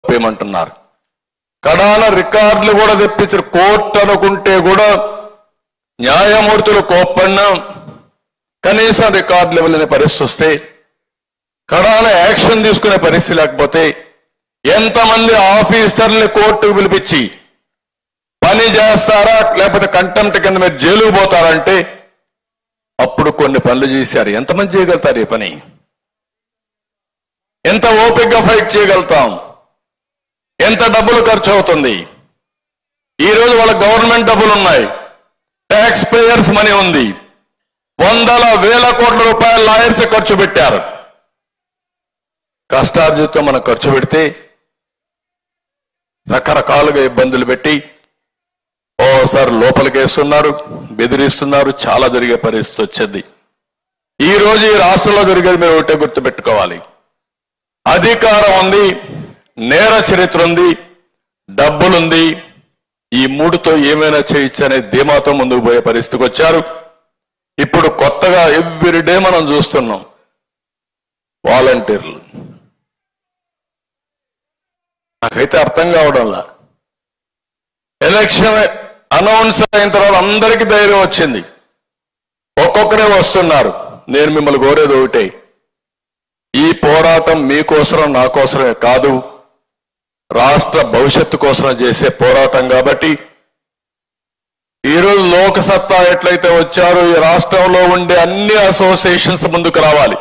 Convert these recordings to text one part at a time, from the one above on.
పేయమంటున్నారు కడాన రికార్డులు కూడా తెప్పించారు కోర్టు అనుకుంటే కూడా న్యాయమూర్తులు కోప్పడినా కనీసం రికార్డులు ఇవ్వలేని పరిస్థితి వస్తే కడాన యాక్షన్ తీసుకునే పరిస్థితి లేకపోతే ఎంతమంది ఆఫీసర్ని కోర్టుకు పిలిపించి పని చేస్తారా లేకపోతే కంటెంప్ట్ కింద మీరు జైలుకు పోతారంటే అప్పుడు కొన్ని పనులు చేశారు ఎంతమంది చేయగలుగుతారు ఈ పని ఎంత ఓపికగా ఫైట్ చేయగలుగుతాం ఎంత డబ్బులు ఖర్చు అవుతుంది ఈ రోజు వాళ్ళ గవర్నమెంట్ డబ్బులు ఉన్నాయి ట్యాక్స్ పేయర్స్ మనీ ఉంది వందల వేల కోట్ల రూపాయల లాయర్స్ ఖర్చు పెట్టారు కష్టార్జితం మనం ఖర్చు పెడితే రకరకాలుగా ఇబ్బందులు పెట్టి ఓసారి లోపలికి వేస్తున్నారు బెదిరిస్తున్నారు చాలా జరిగే పరిస్థితి వచ్చింది ఈ రోజు ఈ రాష్ట్రంలో జరిగేది మీరు ఒకటే గుర్తుపెట్టుకోవాలి అధికారం ఉంది నేర చరిత్ర ఉంది డబ్బులుంది ఈ మూడుతో ఏమైనా చేయొచ్చు అనే ధీమాతో ముందుకు పోయే పరిస్థితికి వచ్చారు ఇప్పుడు కొత్తగా ఎవ్రీ డే మనం చూస్తున్నాం వాలంటీర్లు నాకైతే అర్థం కావడంలా ఎలక్షన్ అనౌన్స్ అయిన తర్వాత అందరికీ ధైర్యం వచ్చింది ఒక్కొక్కరే వస్తున్నారు నేను మిమ్మల్ని కోరేది ఒకటే ఈ పోరాటం మీకోసరం నా కోసమే కాదు రాష్ట్ర భవిష్యత్తు కోసం చేసే పోరాటం కాబట్టి ఈరోజు లోకసత్తా ఎట్లయితే వచ్చారో ఈ రాష్ట్రంలో ఉండే అన్ని అసోసియేషన్స్ ముందుకు రావాలి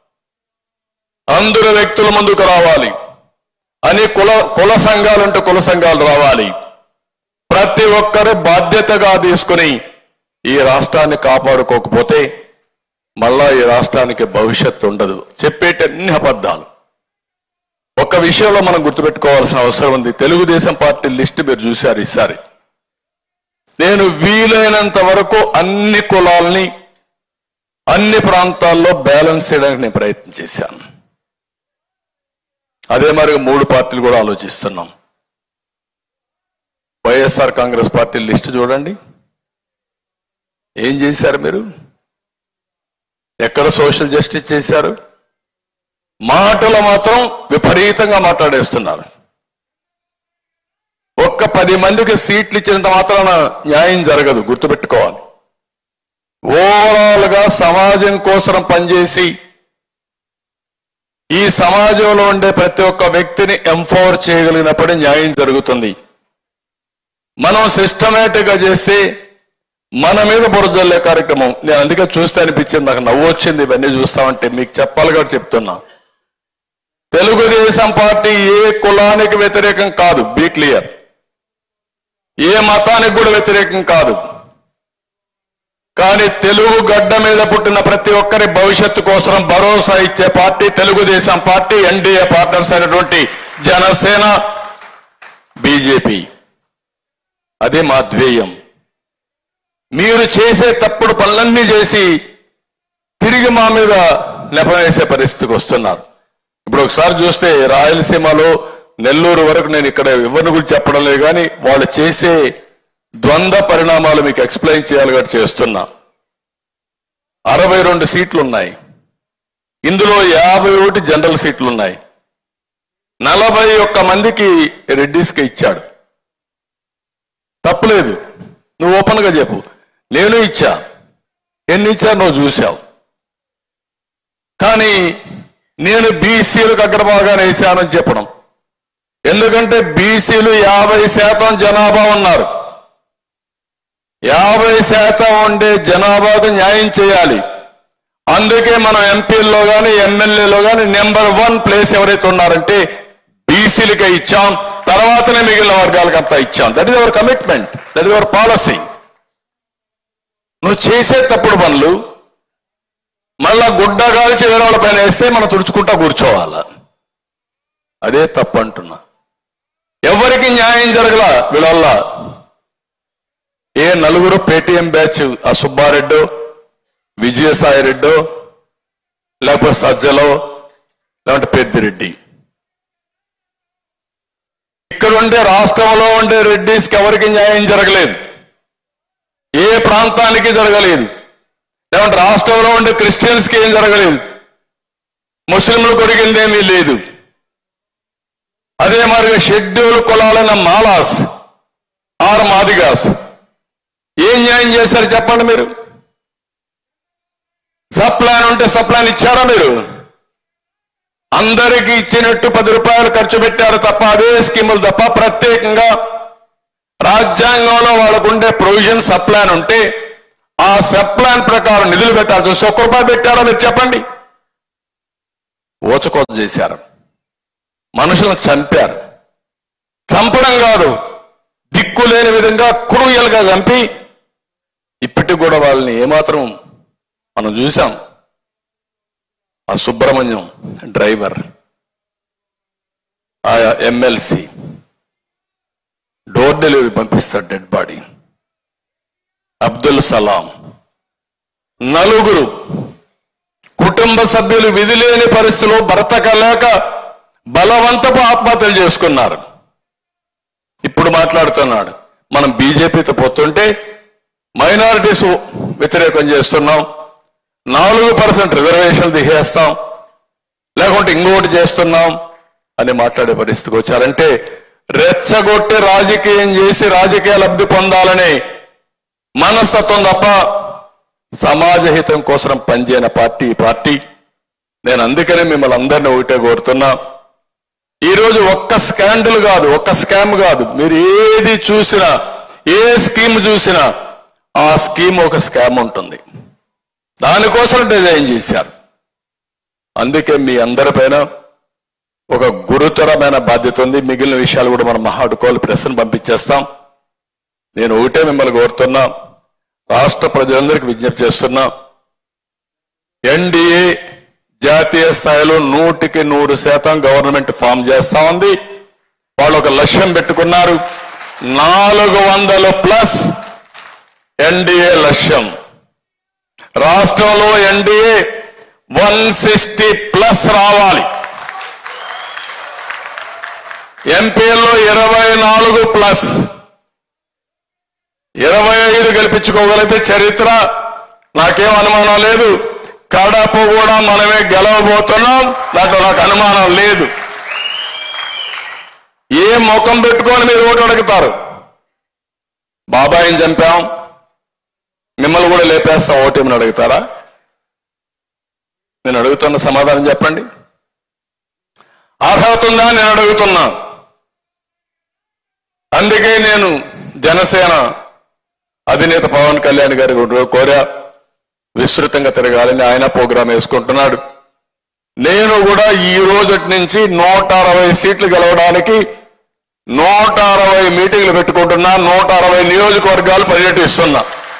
అందరు వ్యక్తుల ముందుకు రావాలి అని కుల కుల సంఘాలుంటే కుల సంఘాలు రావాలి ప్రతి ఒక్కరు బాధ్యతగా తీసుకుని ఈ రాష్ట్రాన్ని కాపాడుకోకపోతే మళ్ళా ఈ రాష్ట్రానికి భవిష్యత్తు ఉండదు చెప్పేటన్ని అబద్ధాలు ఒక విషయంలో మనం గుర్తుపెట్టుకోవాల్సిన అవసరం ఉంది తెలుగుదేశం పార్టీ లిస్ట్ మీరు చూశారు ఈసారి నేను వీలైనంత వరకు అన్ని కులాల్ని అన్ని ప్రాంతాల్లో బ్యాలెన్స్ చేయడానికి నేను ప్రయత్నం చేశాను అదే మరి మూడు పార్టీలు కూడా ఆలోచిస్తున్నాం వైఎస్ఆర్ కాంగ్రెస్ పార్టీ లిస్ట్ చూడండి ఏం చేశారు మీరు ఎక్కడ సోషల్ జస్టిస్ చేశారు మాటలు మాత్రం విపరీతంగా మాట్లాడేస్తున్నారు ఒక్క పది మందికి సీట్లు ఇచ్చినంత మాత్రాన న్యాయం జరగదు గుర్తుపెట్టుకోవాలి ఓవరాల్ గా సమాజం కోసం పనిచేసి ఈ సమాజంలో ఉండే ప్రతి ఒక్క వ్యక్తిని ఎంపవర్ చేయగలిగినప్పుడే న్యాయం జరుగుతుంది మనం సిస్టమేటిక్ గా చేస్తే మన మీద బురజల్లే కార్యక్రమం నేను అందుకే చూస్తే అనిపించింది నాకు నవ్వు వచ్చింది ఇవన్నీ చూస్తామంటే మీకు చెప్పాలి కాబట్టి చెప్తున్నా తెలుగుదేశం పార్టీ ఏ కులానికి వ్యతిరేకం కాదు బీ క్లియర్ ఏ మతానికి కూడా వ్యతిరేకం కాదు కానీ తెలుగు గడ్డ మీద పుట్టిన ప్రతి ఒక్కరి భవిష్యత్తు కోసం భరోసా ఇచ్చే party Telugu Desam party NDA partners అయినటువంటి జనసేన బీజేపీ అదే మా ధ్యేయం మీరు చేసే తప్పుడు పనులన్నీ చేసి తిరిగి మా మీద నెపవేసే పరిస్థితికి వస్తున్నారు ఇప్పుడు ఒకసారి చూస్తే రాయలసీమలో నెల్లూరు వరకు నేను ఇక్కడ ఎవరిని గురించి చెప్పడం లేదు కానీ వాళ్ళు చేసే ద్వంద్వ పరిణామాలు మీకు ఎక్స్ప్లెయిన్ చేయాలి కాబట్టి చేస్తున్నా అరవై రెండు సీట్లు ఉన్నాయి ఇందులో యాభై ఒకటి జనరల్ సీట్లు ఉన్నాయి నలభై ఒక్క మందికి రెడ్డిస్కి ఇచ్చాడు తప్పులేదు నువ్వు ఓపెన్ గా చెప్పు నేను ఇచ్చా ఎన్ని ఇచ్చా నువ్వు చూసావు కానీ నేను బీసీలకు అగ్రభాగాన్ని వేశానని చెప్పడం ఎందుకంటే బీసీలు యాభై శాతం జనాభా ఉన్నారు యాభై శాతం ఉండే జనాభాకు న్యాయం చేయాలి అందుకే మనం ఎంపీల్లో కానీ ఎమ్మెల్యేలో కానీ నెంబర్ వన్ ప్లేస్ ఎవరైతే ఉన్నారంటే బీసీలకే ఇచ్చాం తర్వాతనే మిగిలిన వర్గాలకు అంతా ఇచ్చాం that is our commitment that is our policy నువ్వు చేసే తప్పుడు పనులు మళ్ళా గుడ్డ కాల్చి వేరే వాళ్ళ పైన వేస్తే మనం తుడుచుకుంటా కూర్చోవాల అదే తప్పు అంటున్నా ఎవరికి న్యాయం జరగల వీళ్ళ ఏ నలుగురు పేటిఎం బ్యాచ్ ఆ సుబ్బారెడ్డో విజయసాయి రెడ్డో లేకపోతే సజ్జలో లేకుంటే పెద్దిరెడ్డి ఇక్కడ ఉండే రాష్ట్రంలో ఉండే రెడ్డిస్కి ఎవరికి న్యాయం జరగలేదు ఏ ప్రాంతానికి జరగలేదు లేకుంటే రాష్ట్రంలో ఉండే క్రిస్టియన్స్కి ఏం జరగలేదు ముస్లింలు కొరిగిందేమీ లేదు అదే మాదిరిగా షెడ్యూల్ కులాలైన మాలాస్ ఆర్ మాదిగాస్ ఏం న్యాయం చేశారు చెప్పండి మీరు సప్లాన్ ఉంటే సప్లాన్ ఇచ్చారా మీరు అందరికీ ఇచ్చినట్టు పది రూపాయలు ఖర్చు పెట్టారు తప్ప అదే స్కీములు తప్ప ప్రత్యేకంగా రాజ్యాంగంలో వాళ్ళకు ఉండే ప్రొవిజన్ సప్లాన్ ఉంటే ఆ సప్లాన్ ప్రకారం నిధులు పెట్టాల్సి వస్తే ఒక్క రూపాయి పెట్టారో మీరు చెప్పండి ఊచకోత చేశారు మనుషులను చంపారు చంపడం కాదు దిక్కు లేని విధంగా క్రూయల్ గా చంపి ఇప్పటికి కూడా వాళ్ళని ఏమాత్రం మనం చూసాం ఆ సుబ్రహ్మణ్యం డ్రైవర్ ఆ ఎమ్మెల్సీ డోర్ డెలివరీ పంపిస్తాడు డెడ్ బాడీ అబ్దుల్ సలాం నలుగురు కుటుంబ సభ్యులు విధి లేని పరిస్థితిలో బ్రతకలేక బలవంతపు ఆత్మహత్యలు చేసుకున్నారు ఇప్పుడు మాట్లాడుతున్నాడు మనం బీజేపీతో పోతుంటే మైనారిటీస్ వ్యతిరేకం చేస్తున్నాం నాలుగు పర్సెంట్ రిజర్వేషన్లు తీసేస్తాం లేకుంటే ఇంకోటి చేస్తున్నాం అని మాట్లాడే పరిస్థితికి వచ్చారంటే రెచ్చగొట్టి రాజకీయం చేసి రాజకీయ లబ్ధి పొందాలనే మనస్తత్వం తప్ప సమాజ హితం కోసం పనిచేయని పార్టీ ఈ పార్టీ నేను అందుకనే మిమ్మల్ని అందరినీ ఒకటే కోరుతున్నా ఈరోజు ఒక్క స్కాండల్ కాదు ఒక్క స్కామ్ కాదు మీరు ఏది చూసినా ఏ స్కీమ్ చూసినా ఆ స్కీమ్ ఒక స్కామ్ ఉంటుంది దానికోసం డిజైన్ చేశారు అందుకే మీ అందరిపైన ఒక గురుతరమైన బాధ్యత ఉంది మిగిలిన విషయాలు కూడా మనం మహాడుకోవాలి ప్రెస్ను పంపించేస్తాం నేను ఒకటే మిమ్మల్ని కోరుతున్నా రాష్ట్ర ప్రజలందరికీ విజ్ఞప్తి చేస్తున్నా ఎన్డీఏ జాతీయ స్థాయిలో నూటికి నూరు శాతం గవర్నమెంట్ ఫామ్ చేస్తా ఉంది వాళ్ళు ఒక లక్ష్యం పెట్టుకున్నారు నాలుగు వందలు ప్లస్ ఎన్డీఏ లక్ష్యం రాష్ట్రంలో ఎన్డీఏ వన్ సిక్స్టీ ప్లస్ రావాలి ఎంపీల్లో ఇరవై నాలుగు ప్లస్ ఇరవై ఐదు గెలిపించుకోగలిగితే చరిత్ర నాకేం అనుమానం లేదు కడప కూడా మనమే గెలవబోతున్నాం దాంట్లో నాకు అనుమానం లేదు ఏ ముఖం పెట్టుకొని మీరు ఓటు అడుగుతారు బాబాయిని చంపాం మిమ్మల్ని కూడా లేపేస్తాం ఓటేమని అడుగుతారా నేను అడుగుతున్న సమాధానం చెప్పండి అర్హత ఉందా నేను అడుగుతున్నా అందుకే నేను జనసేన అధినేత పవన్ కళ్యాణ్ గారి కోరా విస్తృతంగా తిరగాలని ఆయన ప్రోగ్రాం వేసుకుంటున్నాడు నేను కూడా ఈ రోజు నుంచి నూట అరవై సీట్లు గెలవడానికి నూట అరవై మీటింగ్లు పెట్టుకుంటున్నా నూట అరవై నియోజకవర్గాలు పర్యటిస్తున్నా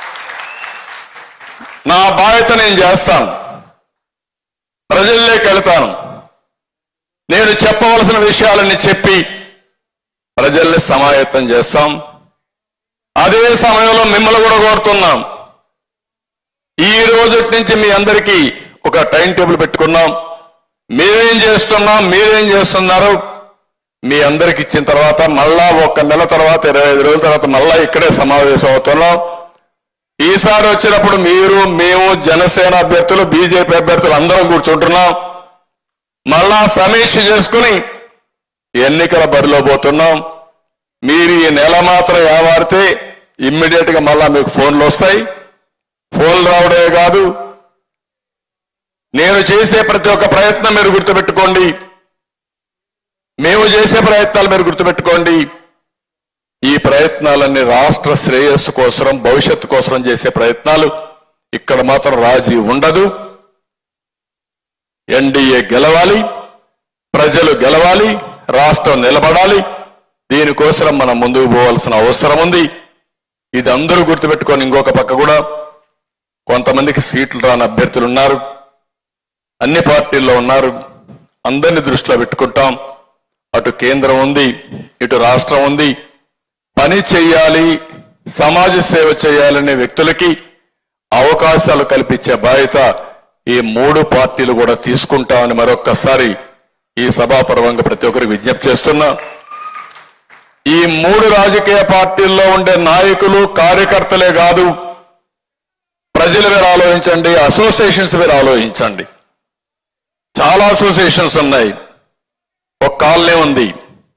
నా బాధ్యత నేను చేస్తాను ప్రజల్లోకి వెళ్తాను నేను చెప్పవలసిన విషయాలన్నీ చెప్పి ప్రజల్ని సమాయత్తం చేస్తాం అదే సమయంలో మిమ్మల్ని కూడా కోరుతున్నాం ఈ రోజు నుంచి మీ అందరికీ ఒక టైం టేబుల్ పెట్టుకున్నాం మేమేం చేస్తున్నాం మీరేం చేస్తున్నారు మీ అందరికి ఇచ్చిన తర్వాత మళ్ళా ఒక నెల తర్వాత ఇరవై ఐదు రోజుల తర్వాత మళ్ళా ఇక్కడే సమావేశం అవుతున్నాం ఈసారి వచ్చినప్పుడు మీరు మేము జనసేన అభ్యర్థులు బీజేపీ అభ్యర్థులు అందరం కూర్చుంటున్నాం మళ్ళా సమీక్ష చేసుకుని ఎన్నికల బరిలో పోతున్నాం మీరు ఈ నెల మాత్రం ఏమారితే ఇమ్మీడియట్ గా మళ్ళా మీకు ఫోన్లు వస్తాయి ఫోన్లు రావడమే కాదు నేను చేసే ప్రతి ఒక్క ప్రయత్నం మీరు గుర్తుపెట్టుకోండి మేము చేసే ప్రయత్నాలు మీరు గుర్తుపెట్టుకోండి ఈ ప్రయత్నాలన్నీ రాష్ట్ర శ్రేయస్సు కోసం భవిష్యత్తు కోసం చేసే ప్రయత్నాలు ఇక్కడ మాత్రం రాజీ ఉండదు ఎన్డీఏ గెలవాలి ప్రజలు గెలవాలి రాష్ట్రం నిలబడాలి దీనికోసం మనం ముందుకు పోవాల్సిన అవసరం ఉంది ఇది అందరూ గుర్తుపెట్టుకొని ఇంకొక పక్క కూడా కొంతమందికి సీట్లు రాని అభ్యర్థులు ఉన్నారు అన్ని పార్టీల్లో ఉన్నారు అందరిని దృష్టిలో పెట్టుకుంటాం అటు కేంద్రం ఉంది ఇటు రాష్ట్రం ఉంది పని చేయాలి సమాజ సేవ చేయాలనే వ్యక్తులకి అవకాశాలు కల్పించే బాధ్యత ఈ మూడు పార్టీలు కూడా తీసుకుంటామని మరొక్కసారి ఈ సభాపర్వంగా ప్రతి ఒక్కరికి విజ్ఞప్తి చేస్తున్నా ఈ మూడు రాజకీయ పార్టీల్లో ఉండే నాయకులు కార్యకర్తలే కాదు ప్రజలు మీరు ఆలోచించండి అసోసియేషన్స్ మీరు ఆలోచించండి చాలా అసోసియేషన్స్ ఉన్నాయి ఒక కాలనీ ఉంది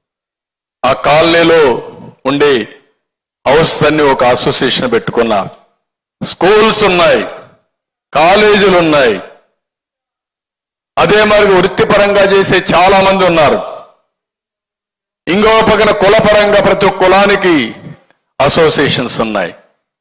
ఆ కాలనీలో ఉండే హౌస్ అన్ని ఒక అసోసియేషన్ పెట్టుకున్నారు స్కూల్స్ ఉన్నాయి కాలేజీలు ఉన్నాయి అదే మరి వృత్తిపరంగా చేసే చాలా మంది ఉన్నారు ఇంకో పక్కన కులపరంగా ప్రతి ఒక్క కులానికి అసోసియేషన్స్ ఉన్నాయి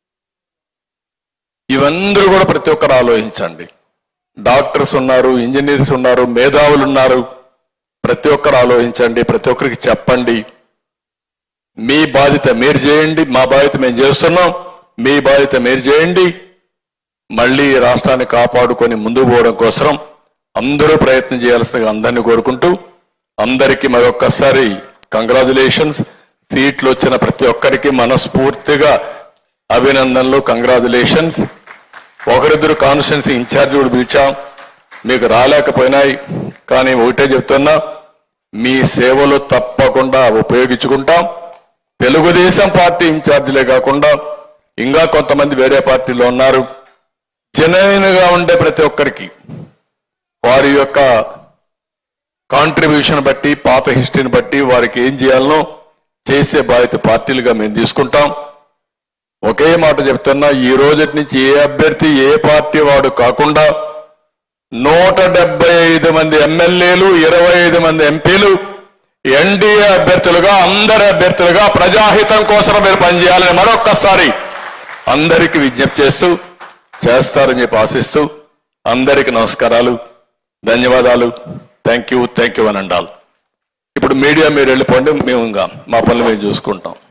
ఇవందరూ కూడా ప్రతి ఒక్కరు ఆలోచించండి డాక్టర్స్ ఉన్నారు ఇంజనీర్స్ ఉన్నారు మేధావులు ఉన్నారు ప్రతి ఒక్కరు ఆలోచించండి ప్రతి ఒక్కరికి చెప్పండి మీ బాధ్యత మీరు చేయండి మా బాధ్యత మేము చేస్తున్నాం మీ బాధ్యత మీరు చేయండి మళ్ళీ ఈ రాష్ట్రాన్ని కాపాడుకొని ముందుకు పోవడం కోసం అందరూ ప్రయత్నం చేయాల్సిందిగా అందరినీ కోరుకుంటూ అందరికీ మరొక్కసారి కంగ్రాచులేషన్స్ సీట్లు వచ్చిన ప్రతి ఒక్కరికి మనస్ఫూర్తిగా అభినందనలు కంగ్రాచులేషన్స్ ఒకరిద్దరు కాన్స్టిట్యున్సీ ఇన్ఛార్జ్ కూడా పిలిచాం మీకు రాలేకపోయినాయి కానీ ఒకటే చెప్తున్నా మీ సేవలు తప్పకుండా ఉపయోగించుకుంటాం తెలుగుదేశం పార్టీ ఇన్ఛార్జీలే కాకుండా ఇంకా కొంతమంది వేరే పార్టీలో ఉన్నారు జనైన్గా ఉండే ప్రతి ఒక్కరికి వారి యొక్క కాంట్రిబ్యూషన్ బట్టి పాత హిస్టరీని బట్టి వారికి ఏం చేయాలనో చేసే బాధ్యత పార్టీలుగా మేము తీసుకుంటాం ఒకే మాట చెప్తున్నా ఈ రోజు నుంచి ఏ అభ్యర్థి ఏ పార్టీ వాడు కాకుండా నూట డెబ్బై ఐదు మంది ఎమ్మెల్యేలు ఇరవై ఐదు మంది ఎంపీలు ఎన్డీఏ అభ్యర్థులుగా అందరి అభ్యర్థులుగా ప్రజాహితం కోసం మీరు పనిచేయాలని మరొక్కసారి అందరికీ విజ్ఞప్తి చేస్తూ చేస్తారని చెప్పి ఆశిస్తూ అందరికీ నమస్కారాలు ధన్యవాదాలు థ్యాంక్ యూ థ్యాంక్ యూ అని అండాలి ఇప్పుడు మీడియా మీరు వెళ్ళిపోండి మేము ఇంకా మా పనులు మేము చూసుకుంటాం